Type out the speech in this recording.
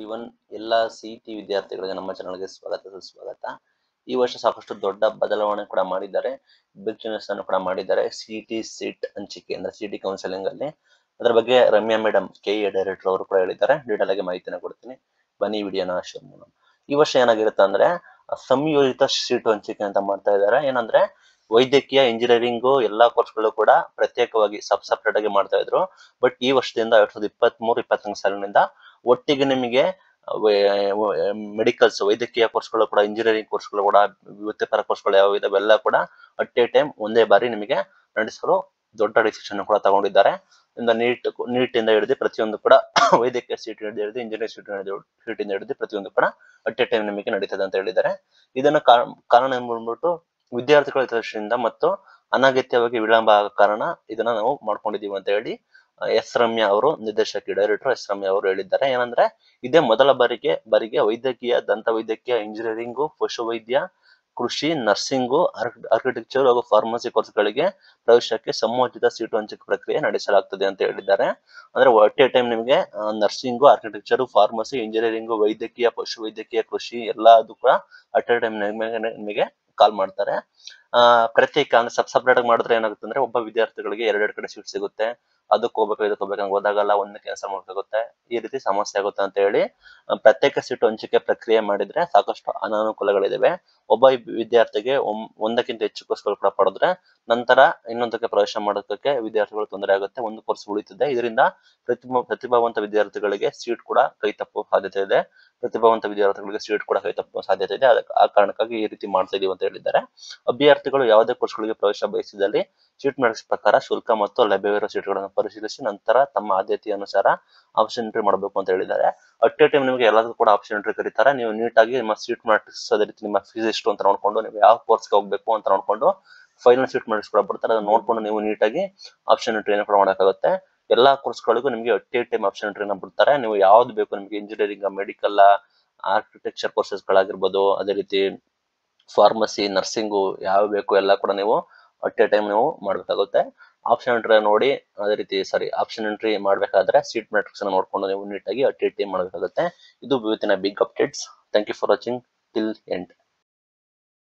every one ಎಲ್ಲ C T ವಿದ್ಯಾರ್ಥಿಗಳಿಗೆ ನಮ್ಮ ಚಾನಲ್ಗೆ ಸ್ವಾಗತ ಸುಸ್ವಾಗತ ಈ ವರ್ಷ ಸಾಕಷ್ಟು ದೊಡ್ಡ ಬದಲಾವಣೆ ಕೂಡ ಮಾಡಿದ್ದಾರೆ ಬಿಗ್ ಚೇಂಜಸ್ ಅನ್ನು ಕೂಡ ಮಾಡಿದ್ದಾರೆ ಸಿ ಟಿ ಸೀಟ್ ಹಂಚಿಕೆ ಅಂದ್ರೆ ಸಿ ಟಿ ಕೌನ್ಸಿಲಿಂಗ್ ಅಲ್ಲಿ ಅದರ ಬಗ್ಗೆ Ramya madam K A director ಅವರು ಕೂಡ ಹೇಳಿದ್ದಾರೆ ಡೀಟೇಲ್ ಆಗಿ ಮಾಹಿತಿನ ಕೊಡ್ತೀನಿ ಬನ್ನಿ ವಿಡಿಯೋನ ಶುರು ಮಾಡೋಣ ಈ ವರ್ಷ ಏನಾಗಿರುತ್ತೆ ಅಂದ್ರೆ ಸಂಯೋಜಿತ ಸೀಟು ಹಂಚಿಕೆ ಅಂತ ಮಾಡ್ತಾ ಇದ್ದಾರೆ ಏನಂದ್ರೆ ವೈದ್ಯಕೀಯ ಇಂಜಿನಿಯರಿಂಗು ಎಲ್ಲಾ ಕೋರ್ಸ್ಗಳು ಕೂಡ ಪ್ರತ್ಯೇಕವಾಗಿ ಸಬ್ ಸಪ್ರೇಟ್ ಆಗಿ ಮಾಡ್ತಾ ಇದ್ರು ಬಟ್ ಈ ವರ್ಷದಿಂದ ಎರಡ್ ಸಾವಿರದ ಇಪ್ಪತ್ತ್ ಮೂರು ಇಪ್ಪತ್ತೊಂದು ಸಾಲಿನಿಂದ ಒಟ್ಟಿಗೆ ನಿಮಗೆ ಮೆಡಿಕಲ್ಸ್ ವೈದ್ಯಕೀಯ ಕೋರ್ಸ್ಗಳು ಕೂಡ ಇಂಜಿನಿಯರಿಂಗ್ ಕೋರ್ಸ್ಗಳು ಕೂಡ ವೃತ್ತಿಪರ ಕೋರ್ಸ್ಗಳು ಯಾವ ಇದಾವೆ ಎಲ್ಲ ಕೂಡ ಅಟ್ ಎ ಟೈಮ್ ಒಂದೇ ಬಾರಿ ನಿಮಗೆ ನಡೆಸಲು ದೊಡ್ಡ ಡಿಸಿಷನ್ ಕೂಡ ತಗೊಂಡಿದ್ದಾರೆ ಇಂದ ನೀಟ್ ನೀಟ್ ಇಂದ ಹಿಡಿದು ಪ್ರತಿಯೊಂದು ಕೂಡ ವೈದ್ಯಕೀಯ ಸೀಟ್ ಹಿಡಿದು ಇಂಜಿನಿಯರಿಂಗ್ ಸೀಟ್ ಹಿಡಿದು ಸೀಟ್ ಇಂದ ಹಿಡಿದು ಪ್ರತಿಯೊಂದು ಕೂಡ ಅಟ್ ಎ ಟೈಮ್ ನಿಮಗೆ ನಡೀತದೆ ಅಂತ ಹೇಳಿದ್ದಾರೆ ಇದನ್ನ ಕಾ- ಕಾರಣ ಏನ್ ಬಂದ್ಬಿಟ್ಟು ವಿದ್ಯಾರ್ಥಿಗಳ ಹಿತದೃಷ್ಟಿಯಿಂದ ಮತ್ತು ಅನಗತ್ಯವಾಗಿ ವಿಳಂಬ ಆಗ ಕಾರಣ ಇದನ್ನ ನಾವು ಮಾಡ್ಕೊಂಡಿದೀವಿ ಅಂತ ಹೇಳಿ ಎಸ್ ರಮ್ಯಾ ಅವರು ನಿರ್ದೇಶಕಿ ಡೈರೆಕ್ಟರ್ ಎಸ್ ರಮ್ಯಾ ಅವರು ಹೇಳಿದ್ದಾರೆ ಏನಂದ್ರೆ ಇದೇ ಮೊದಲ ಬಾರಿಗೆ ಬಾರಿಗೆ ವೈದ್ಯಕೀಯ ದಂತ ವೈದ್ಯಕೀಯ ಇಂಜಿನಿಯರಿಂಗು ಪಶುವೈದ್ಯ ಕೃಷಿ ನರ್ಸಿಂಗು ಆರ್ಕಿಟೆಕ್ಚರ್ ಹಾಗೂ ಫಾರ್ಮಸಿ ಕೋರ್ಸ್ಗಳಿಗೆ ಪ್ರವೇಶಕ್ಕೆ ಸಂಯೋಜಿತ ಸೀಟು ಹಂಚಿಕೆ ಪ್ರಕ್ರಿಯೆ ನಡೆಸಲಾಗ್ತದೆ ಅಂತ ಹೇಳಿದ್ದಾರೆ ಅಂದ್ರೆ ಒಟ್ ಎ ಟೈಮ್ ನಿಮಗೆ ನರ್ಸಿಂಗು ಆರ್ಕಿಟೆಕ್ಚರ್ ಫಾರ್ಮಸಿ ಇಂಜಿನಿಯರಿಂಗು ವೈದ್ಯಕೀಯ ಪಶುವೈದ್ಯಕೀಯ ಕೃಷಿ ಎಲ್ಲದೂ ಕೂಡ ಅಟ್ ಎ ಟೈಮ್ ನಿಮಗೆ ಕಾಲ್ ಮಾಡ್ತಾರೆ ಆ ಪ್ರತ್ಯೇಕ ಅಂದ್ರೆ ಸಬ್ ಸಪ್ರೇಟ್ ಆಗಿ ಮಾಡಿದ್ರೆ ಏನಾಗುತ್ತೆ ಅಂದ್ರೆ ಒಬ್ಬ ವಿದ್ಯಾರ್ಥಿಗಳಿಗೆ ಎರಡೆರಡು ಕಡೆ ಸೀಟ್ ಸಿಗುತ್ತೆ ಅದಕ್ಕೆ ಹೋಗ್ಬೇಕು ಇದಕ್ಕೆ ಹೋಗ್ಬೇಕು ಹಂಗ್ ಹೋದಾಗಲ್ಲ ಒಂದೇ ಕೆಲಸ ಮಾಡ್ಬೇಕಾಗುತ್ತೆ ಈ ರೀತಿ ಸಮಸ್ಯೆ ಆಗುತ್ತೆ ಅಂತ ಹೇಳಿ ಆ, ಪ್ರತ್ಯೇಕ ಸೀಟು ಹಂಚಿಕೆ ಪ್ರಕ್ರಿಯೆ ಮಾಡಿದ್ರೆ ಸಾಕಷ್ಟು ಅನಾನುಕೂಲಗಳಿದಾವೆ ಒಬ್ಬ ವಿದ್ಯಾರ್ಥಿಗೆ ಒಮ್- ಒಂದಕ್ಕಿಂತ ಹೆಚ್ಚು ಕೋರ್ಸ್ಗಳು ಕೂಡ ಪಡೆದ್ರೆ ನಂತರ ಇನ್ನೊಂದಕ್ಕೆ ಪ್ರವೇಶ ಮಾಡೋದಕ್ಕೆ ವಿದ್ಯಾರ್ಥಿಗಳು ತೊಂದರೆ ಆಗುತ್ತೆ ಒಂದು ಕೋರ್ಸ್ ಉಳಿತದೆ ಇದರಿಂದ ಪ್ರತಿಭಾ ಪ್ರತಿಭಾವಂತ ವಿದ್ಯಾರ್ಥಿಗಳಿಗೆ ಸೀಟ್ ಕೂಡ ಕೈ ತಪ್ಪುವ ಸಾಧ್ಯತೆ ಇದೆ ಪ್ರತಿಭಾವಂತ ವಿದ್ಯಾರ್ಥಿಗಳಿಗೆ ಸೀಟ್ ಕೂಡ ಕೈ ತಪ್ಪುವ ಸಾಧ್ಯತೆ ಇದೆ ಅದಕ್ಕೆ ಆ ಕಾರಣಕ್ಕಾಗಿ ಈ ರೀತಿ ಮಾಡ್ತಾ ಇದೀವಿ ಅಂತ ಹೇಳಿದ್ದಾರೆ ಅಭ್ಯರ್ಥಿಗಳು ಯಾವುದೇ ಕೋರ್ಸ್ಗಳಿಗೆ ಪ್ರವೇಶ ಬಯಸಿದಲ್ಲಿ ಸೀಟ್ ಮೆರಿಟ್ಸ್ ಪ್ರಕಾರ ಶುಲ್ಕ ಮತ್ತು ಲಭ್ಯವಿರುವ ಸೀಟ್ಗಳನ್ನು ಪರಿಶೀಲಿಸಿ ನಂತರ ತಮ್ಮ ಆದ್ಯತೆಯ ಅನುಸಾರ ಆಪ್ಷನ್ ಎಂಟ್ರಿ ಮಾಡಬೇಕು ಅಂತ ಹೇಳಿದ್ದಾರೆ ಅಟ್ ಎ ಟೈಮ್ ನಿಮಗೆ ಎಲ್ಲದಕ್ಕೂ ಕೂಡ ಆಪ್ಷನ್ ಎಂಟ್ರಿ ಕರೀತಾರೆ ನೀವು ನೀಟಾಗಿ ನಿಮ್ಮ ಸೀಟ್ ಮ್ಯಾಟ್ರಿಕ್ಸ್ ಅದೇ ರೀತಿ ನಿಮ್ಮ ಫೀಸ್ ಎಷ್ಟು ಅಂತ ನೋಡ್ಕೊಂಡು ನೀವು ಯಾವ ಕೋರ್ಸ್ಗೆ ಹೋಗ್ಬೇಕು ಅಂತ ನೋಡ್ಕೊಂಡು ಫೈನಲ್ ಸೀಟ್ ಮ್ಯಾಟ್ರಿಕ್ಸ್ ಕೂಡ ಬರ್ತಾರೆ ಅದನ್ನ ನೋಡ್ಕೊಂಡು ನೀವು ನೀಟಾಗಿ ಆಪ್ಷನ್ ಎಂಟ್ರಿಯನ್ನು ಕೂಡ ಮಾಡೋಕ್ಕಾಗುತ್ತೆ ಎಲ್ಲಾ ಕೋರ್ಸ್ಗಳಿಗೂ ನಿಮಗೆ ಅಟ್ ಎ ಟೈಮ್ ಆಪ್ಷನ್ ಎಂಟ್ರಿನ ಬಿಡ್ತಾರೆ ನೀವು ಯಾವ್ದು ಬೇಕು ನಿಮಗೆ ಇಂಜಿನಿಯರಿಂಗ್ ಮೆಡಿಕಲ್ ಆರ್ಕಿಟೆಕ್ಚರ್ ಕೋರ್ಸಸ್ಗಳಾಗಿರ್ಬೋದು ಅದೇ ರೀತಿ ಫಾರ್ಮಸಿ ನರ್ಸಿಂಗು ಯಾವ ಬೇಕು ಎಲ್ಲ ಕೂಡ ನೀವು ಅಟ್ ಎ ಟೈಮ್ ನೀವು ಮಾಡಬೇಕಾಗುತ್ತೆ ಆಪ್ಷನ್ ಎಂಟ್ರಿ ನೋಡಿ ಅದೇ ರೀತಿ ಸಾರಿ ಆಪ್ಷನ್ ಎಂಟ್ರಿ ಮಾಡಬೇಕಾದ್ರೆ ಸೀಟ್ ಮ್ಯಾಟ್ರಿಕ್ಸ್ ಅನ್ನು ನೋಡ್ಕೊಂಡು ನೀವು ನೀಟಾಗಿ ಅಟ್ ಎ ಟೈಮ್ ಮಾಡಬೇಕಾಗುತ್ತೆ ಇದು ಇವತ್ತಿನ big updates thank you for watching till end